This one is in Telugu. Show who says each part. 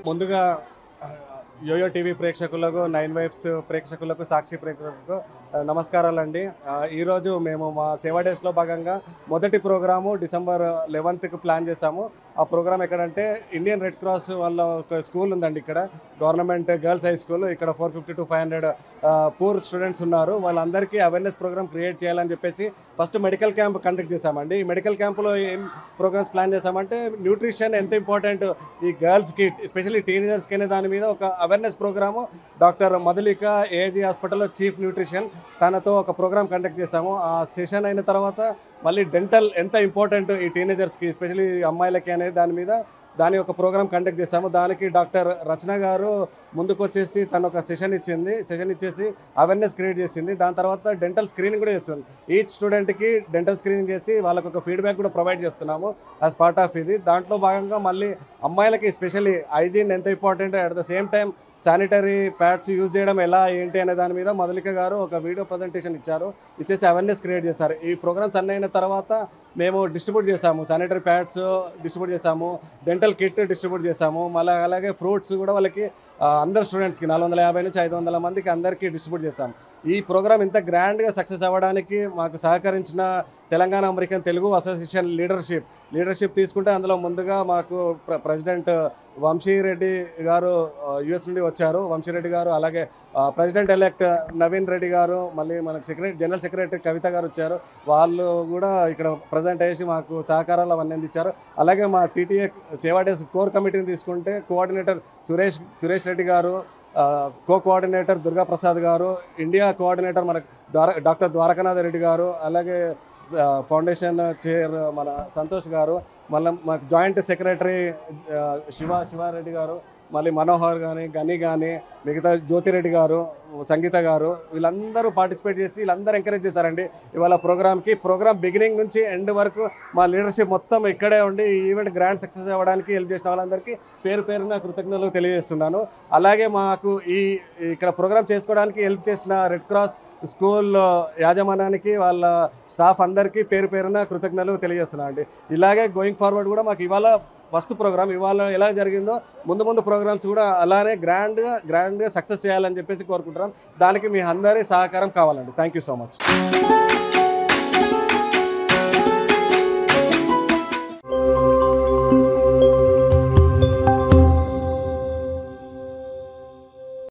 Speaker 1: ముందుగా ఆ, యోయో టీవీ ప్రేక్షకులకు నైన్ వైబ్స్ ప్రేక్షకులకు సాక్షి ప్రేక్షకులకు ఆ, నమస్కారాలండి ఆ, ఈరోజు మేము మా సేవా డేస్లో భాగంగా మొదటి ప్రోగ్రాము డిసెంబర్ లెవెన్త్కి ప్లాన్ చేశాము ఆ ప్రోగ్రామ్ ఎక్కడంటే ఇండియన్ రెడ్ క్రాస్ వాళ్ళ ఒక స్కూల్ ఉందండి ఇక్కడ గవర్నమెంట్ గర్ల్స్ హై స్కూల్ ఇక్కడ four fifty to five hundred poor students ఉన్నారు వాళ్ళందరికీ అవేర్నెస్ ప్రోగ్రామ్ క్రియేట్ చేయాలని చెప్పేసి ఫస్ట్ మెడికల్ క్యాంప్ కండక్ట్ చేశామండి ఈ మెడికల్ క్యాంపులో ఏం ప్రోగ్రామ్స్ ప్లాన్ చేశామంటే న్యూట్రిషన్ ఎంత ఇంపార్టెంట్ ఈ గర్ల్స్కి ఎస్పెషల్లీ టీనేజర్స్కి అనే దాని మీద ఒక awareness programme doctor Madhulika AG హాస్పిటల్లో చీఫ్ న్యూట్రిషన్ తనతో ఒక ప్రోగ్రామ్ కండక్ట్ చేశాము ఆ సెషన్ అయిన తర్వాత మళ్ళీ డెంటల్ ఎంత ఇంపార్టెంట్ ఈ టీనేజర్స్కి ఎస్పెషల్లీ అమ్మాయిలకి అనేది దాని మీద దాని ఒక ప్రోగ్రామ్ కండక్ట్ చేశాము దానికి డాక్టర్ రచన గారు ముందుకు వచ్చేసి తను ఒక సెషన్ ఇచ్చింది సెషన్ ఇచ్చేసి అవేర్నెస్ క్రియేట్ చేసింది దాని తర్వాత డెంటల్ స్క్రీనింగ్ కూడా చేస్తుంది ఈచ్ స్టూడెంట్కి డెంటల్ స్క్రీనింగ్ చేసి వాళ్ళకు ఒక ఫీడ్బ్యాక్ కూడా ప్రొవైడ్ చేస్తున్నాము యాజ్ పార్ట్ ఆఫ్ ఇది దాంట్లో భాగంగా మళ్ళీ అమ్మాయిలకి ఎస్పెషల్లీ హైజీన్ ఎంత important at the same time sanitary pads use చేయడం ఎలా ఏంటి అనే దాని మీద మధులిక గారు ఒక వీడియో ప్రజెంటేషన్ ఇచ్చారు ఇచ్చేసి అవేర్నెస్ క్రియేట్ చేశారు ఈ ప్రోగ్రామ్స్ అన్నీ అయిన తర్వాత మేము డిస్ట్రిబ్యూట్ చేసాము శానిటరీ ప్యాడ్స్ డిస్ట్రిబ్యూట్ చేసాము డెంటల్ కిట్ డిస్ట్రిబ్యూట్ చేసాము మళ్ళీ అలాగే ఫ్రూట్స్ కూడా వాళ్ళకి ఆ, అందరు స్టూడెంట్స్కి నాలుగు వందల యాభై నుంచి ఐదు వందల మందికి అందరికీ డిస్ట్రిబ్యూట్ చేశాం ఈ ప్రోగ్రామ్ ఇంత గ్రాండ్గా సక్సెస్ అవ్వడానికి మాకు సహకరించిన Telangana American Telugu association leadership leadership తీసుకుంటే అందులో ముందుగా మాకు ప్ర ప్రెసిడెంట్ వంశీరెడ్డి గారు యుఎస్ నుండి వచ్చారు వంశీరెడ్డి గారు అలాగే ప్రెసిడెంట్ ఎలెక్ట్ నవీన్ రెడ్డి గారు మళ్ళీ మనకు సెక్రటరీ జనరల్ సెక్రటరీ కవిత గారు వచ్చారు వాళ్ళు కూడా ఇక్కడ ప్రజెంట్ చేసి మాకు సహకారాలు అవన్నీ అందించారు అలాగే మా టీటీఏ సేవా డేస్ కోర్ కమిటీని తీసుకుంటే కోఆర్డినేటర్ సురేష్ సురేష్ రెడ్డి గారు ఆ, కో కోఆర్డినేటర్ దుర్గా ప్రసాద్ గారు ఇండియా కోఆర్డినేటర్ మన ద్వార డాక్టర్ ద్వారకానాథ్ రెడ్డి గారు అలాగే స- ఫౌండేషన్ చైర్ మన సంతోష్ గారు మళ్ళీ మాకు జాయింట్ సెక్రటరీ ఆ, శివ శివారెడ్డి గారు మళ్ళీ మనోహర్ కానీ గని కానీ మిగతా జ్యోతిరెడ్డి గారు సంగీత గారు వీళ్ళందరూ పార్టిసిపేట్ చేసి వీళ్ళందరూ ఎంకరేజ్ చేశారండి ఇవాళ ప్రోగ్రామ్కి ప్రోగ్రామ్ బిగినింగ్ నుంచి ఎండ్ వరకు మా లీడర్షిప్ మొత్తం ఇక్కడే ఉండి ఈ ఈవెంట్ గ్రాండ్ సక్సెస్ అవ్వడానికి హెల్ప్ చేసిన వాళ్ళందరికీ పేరు పేరున కృతజ్ఞతలు తెలియజేస్తున్నాను అలాగే మాకు ఈ ఇక్కడ ప్రోగ్రామ్ చేసుకోవడానికి హెల్ప్ చేసిన రెడ్ క్రాస్ స్కూల్ యాజమాన్యానికి వాళ్ళ స్టాఫ్ అందరికీ పేరు పేరున కృతజ్ఞతలు తెలియజేస్తున్నాను అండి ఇలాగే గోయింగ్ ఫార్వర్డ్ కూడా మాకు ఇవాళ ఫస్ట్ ప్రోగ్రామ్ ఇవాళ ఎలా జరిగిందో ముందు ముందు ప్రోగ్రామ్స్ కూడా అలానే గ్రాండ్గా గ్రాండ్గా సక్సెస్ చేయాలని చెప్పేసి కోరుకుంటున్నాం దానికి మీ అందరి సహకారం కావాలండి థ్యాంక్ యూ సో మచ్